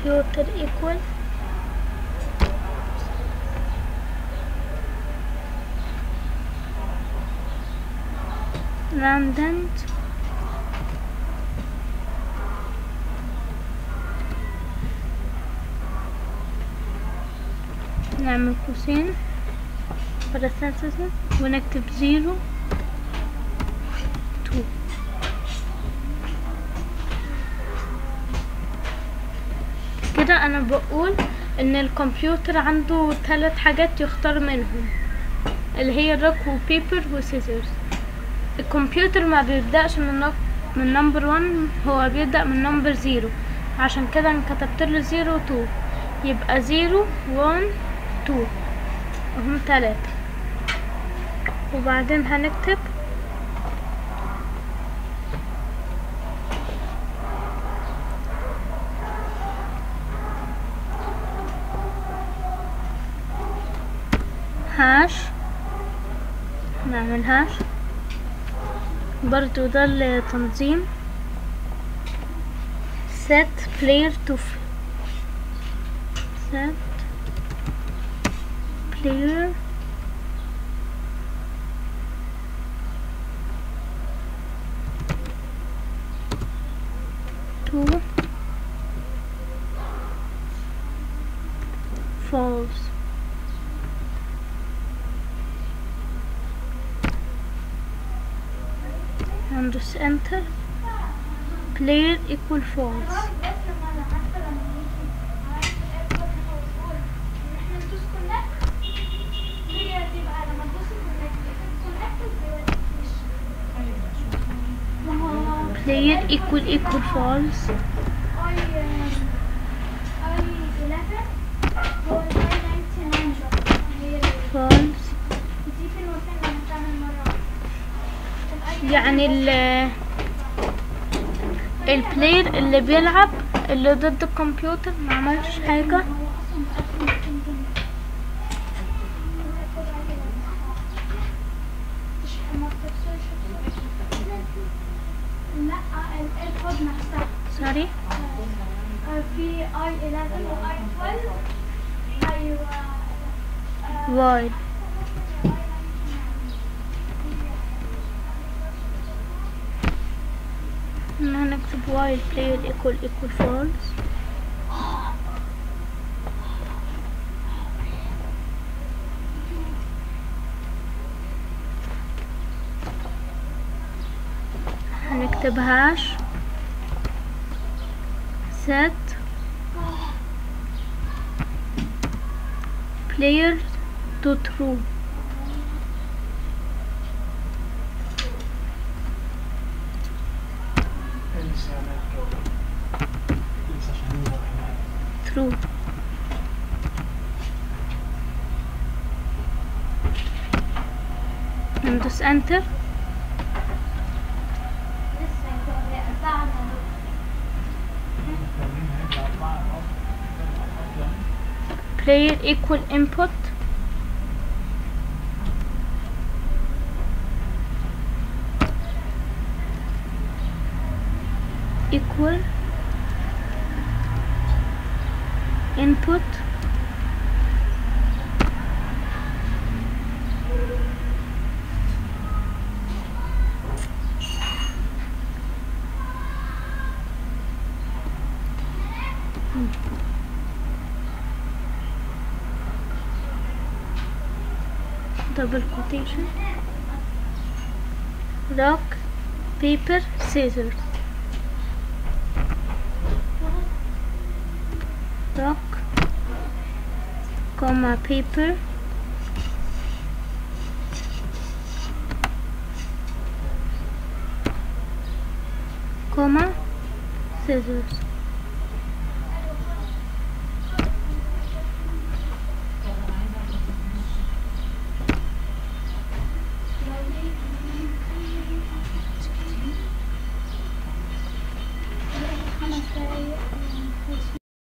computer equal random نعمل قوسين parentheses ونكتب زيرو تو كده انا بقول ان الكمبيوتر عنده ثلاث حاجات يختار منهم اللي هي روك وبيبر وسيزرز الكمبيوتر ما بيبدأش من نق... من نمبر 1 هو بيبدأ من نمبر زيرو عشان كده انا كتبت له زيرو تو يبقى زيرو وان تو هم تلاتة وبعدين هنكتب هاش نعمل هاش برضو ده التنظيم set player to f- set player to false and just enter player equal false player equal equal false false يعني ال البلاير اللي بيلعب اللي ضد الكمبيوتر ما عملش حاجة لا الكود نفسها سوري في اي 11 واي 12 ايوه وايد هنكتب while player equal equal false هنكتب هاش set player to true true ندوس enter لسه بعد player equal input equal input double quotation rock paper scissors rock comma paper comma scissors